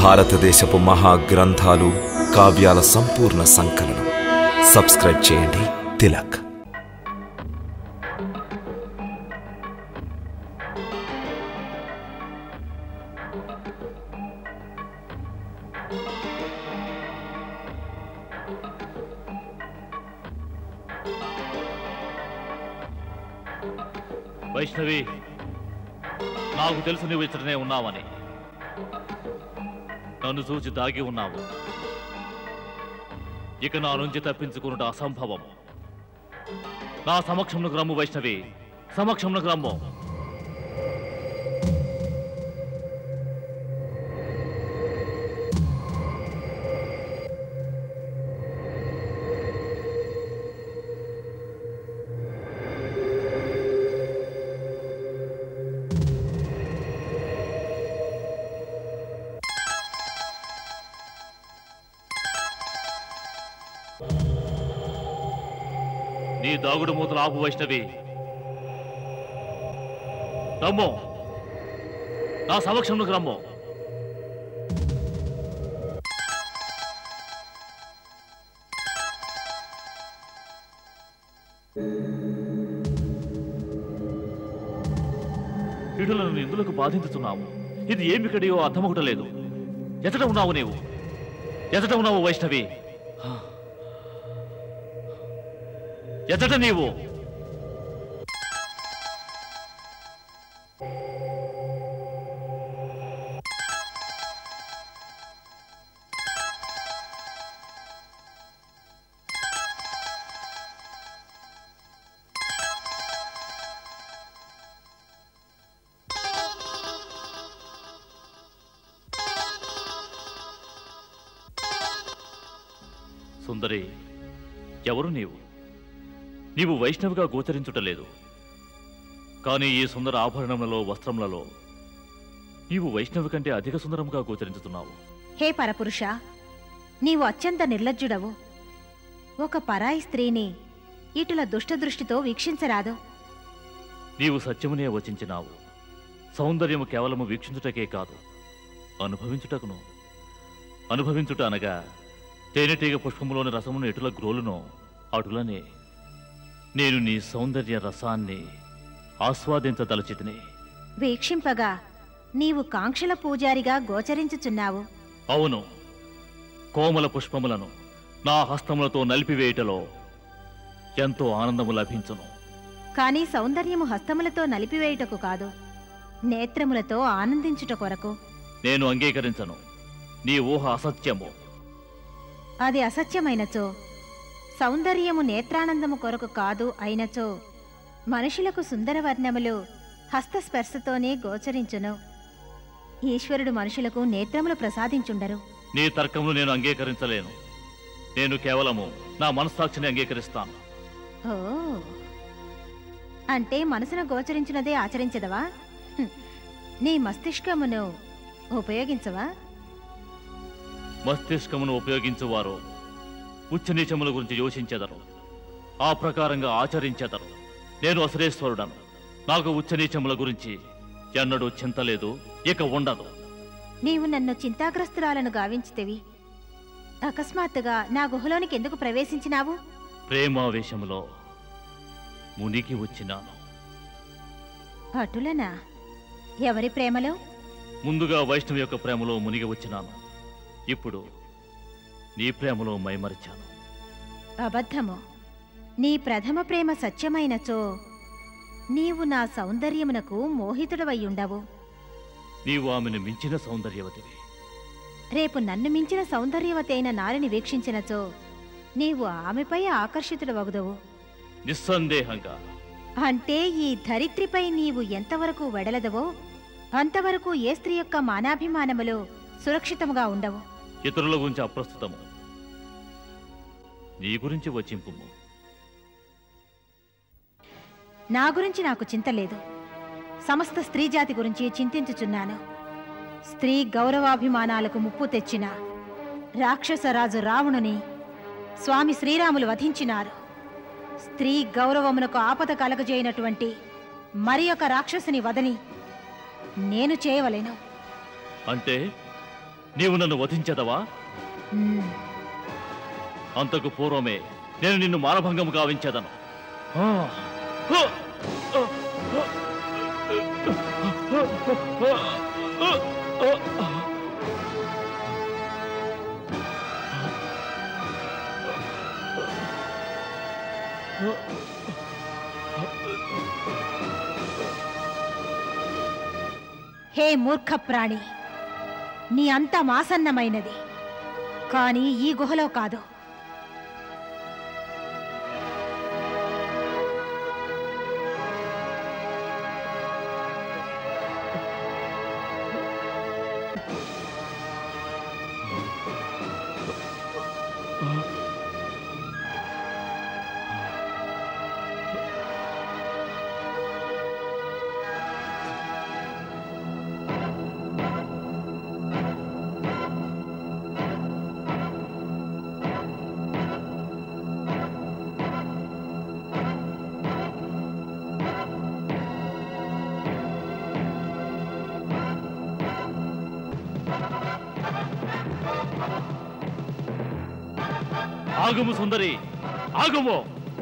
భారతదేశపు మహా గ్రంథాలు కావ్యాల సంపూర్ణ సంకలనం సబ్స్క్రైబ్ చేయండి తిలక్ వైష్ణవి నాకు తెలుసు నువ్వు ఇతడనే ఉన్నావని నన్ను చూచి దాగి ఉన్నావు ఇక నా నుంచి తప్పించుకున్నట అసంభవం నా సమక్షంలో రమ్ము వైష్ణవి సమక్షంలో రమ్ము నీ దాగుడు మూతలు ఆపు వైష్ణవి రమ్ము నా సమక్షంలోకి రమ్ము ఇటులను ఎందులకు బాధించుతున్నావు ఇది ఏమి కడియో అర్థమొకటలేదు ఎతట ఉన్నావు నీవు ఎతట ఉన్నావు వైష్ణవి ఎతట నీవు సుందరి ఎవరు నీవు నీవు వైష్ణవిగా గోచరించుటలేదు కానీ ఈ సుందర ఆభరణములలో వస్త్రములలో నీవు వైష్ణవి కంటే అధిక సుందరముగా గోచరించుతున్నావు హే పరపురుష నీవు అత్యంత నిర్లజ్జుడవు ఒక పరాయి స్త్రీని ఇటుల దుష్టదృష్టితో వీక్షించరాదు నీవు సత్యమునే వచించినావు సౌందర్యము కేవలము వీక్షించుటకే కాదు అనుభవించుటకును అనుభవించుట అనగా తేనెటీగ పుష్పములోని రసమును ఎటుల గ్రోలునో అటులనే నేను నీ సౌందర్య రసాన్ని ఆస్వాదించదలచితిని వీక్షింపగా నీవు కాంక్షల పూజారిగా గోచరించుచున్నావు అవును కోమల పుష్పములను నా హస్తములతో నలిపివేయుటలో ఎంతో ఆనందము లభించును కాని సౌందర్యము హస్తములతో నలిపివేయుటకు కాదు నేత్రములతో ఆనందించుట కొరకు నేను అంగీకరించను నీ ఊహ అసత్యము అది అసత్యమైనచో సౌందర్యము నేత్రానందము కొరకు కాదు అయినచో మనుషులకు సుందర వర్ణములు హస్తస్పర్శతోనే గోచరించును ఈశ్వరుడు మనుషులకు నేత్రములు ప్రసాదించుండరు నీ తర్కమును నేను అంగీకరించలేను నేను కేవలము నా మనస్సాక్షిని అంగీకరిస్తాను ఓ అంటే మనసును గోచరించినదే ఆచరించదవా హ్మ్. నీ మస్తిష్కమును ఉపయోగించవా మస్తిష్కమును ఉపయోగించువారు ఉచ్చ నీచముల గురించి యోచించెదరు ఆ ప్రకారంగా ఆచరించెదరు నేను అసురేశ్వరుడను నాకు ఉచ్చ నీచముల గురించి ఎన్నడూ చింత లేదు ఇక ఉండదు నీవు నన్ను చింతాగ్రస్తురాలను గావించితివి అకస్మాత్తుగా నా గుహలోనికి ఎందుకు ప్రవేశించినావు ప్రేమావేశములో మునిగి వచ్చినాను అటులనా ఎవరి ప్రేమలో ముందుగా వైష్ణవి యొక్క ప్రేమలో మునిగి వచ్చినాను ఇప్పుడు నీ ప్రేమలో మైమరిచాను అబద్ధము నీ ప్రథమ ప్రేమ సత్యమైనచో నీవు నా సౌందర్యమునకు మోహితుడవయ్యుండవు నీవు ఆమెను మించిన సౌందర్యవతివి రేపు నన్ను మించిన సౌందర్యవతి అయిన నారిని వీక్షించినచో నీవు ఆమెపై ఆకర్షితుడవగుదవు నిస్సందేహంగా అంటే ఈ ధరిత్రిపై నీవు ఎంతవరకు వెడలదవో అంతవరకు ఏ స్త్రీ యొక్క మానాభిమానములు సురక్షితముగా ఉండవు ఇతరుల గురించి అప్రస్తుతము నీ గురించి వచ్చింపు నా గురించి నాకు చింత లేదు సమస్త స్త్రీ జాతి గురించి చింతించుచున్నాను స్త్రీ గౌరవాభిమానాలకు ముప్పు తెచ్చిన రాక్షసరాజు రావణుని స్వామి శ్రీరాములు వధించినారు స్త్రీ గౌరవమునకు ఆపద కలగజేయనటువంటి మరి ఒక రాక్షసుని వదని నేను చేయవలేను అంటే నీవు నన్ను వధించదవా మ్మ్. అంతకు పూర్వమే నేను నిన్ను మానభంగం గావించేదను ఆ! ఆ! హే మూర్ఖ ప్రాణి నీ అంతం ఆసన్నమైనది కానీ ఈ గుహలో కాదు ఆగుము సుందరి ఆగుము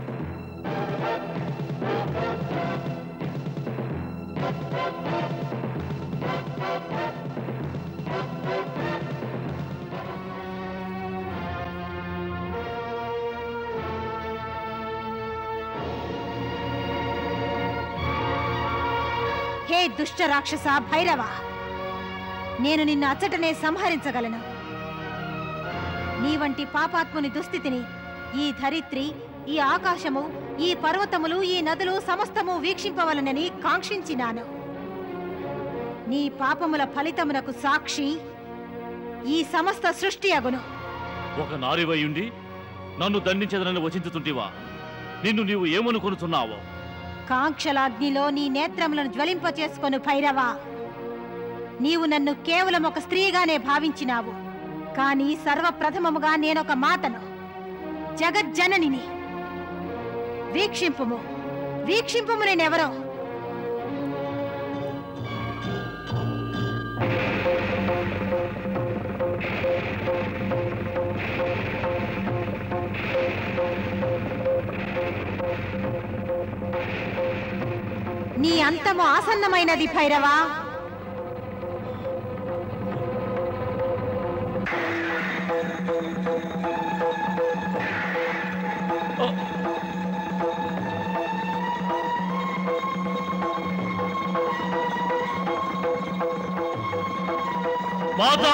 హే దుష్ట రాక్షస భైరవ నేను నిన్ను అచ్చటనే సంహరించగలను నీ వంటి పాపాత్ముని దుస్థితిని ఈ ధరిత్రి ఈ ఆకాశము ఈ పర్వతములు ఈ నదులు సమస్తము వీక్షింపవలనని కాంక్షించినాను నీ పాపముల ఫలితమునకు సాక్షి ఈ సమస్త సృష్టి అగును ఒక నారివయుండి నన్ను దండించదనని వచించుతుంటివా నిన్ను నీవు ఏమనుకొనుచున్నావో కాంక్షలాగ్నిలో నీ నేత్రములను జ్వలింపచేసుకొను భైరవా నీవు నన్ను కేవలం ఒక స్త్రీగానే భావించినావు కాని సర్వప్రథమముగా నేనొక మాతను జగజ్జననిని వీక్షింపుము వీక్షింపుము నేనెవరో నీ అంతము ఆసన్నమైనది భైరవా మాతా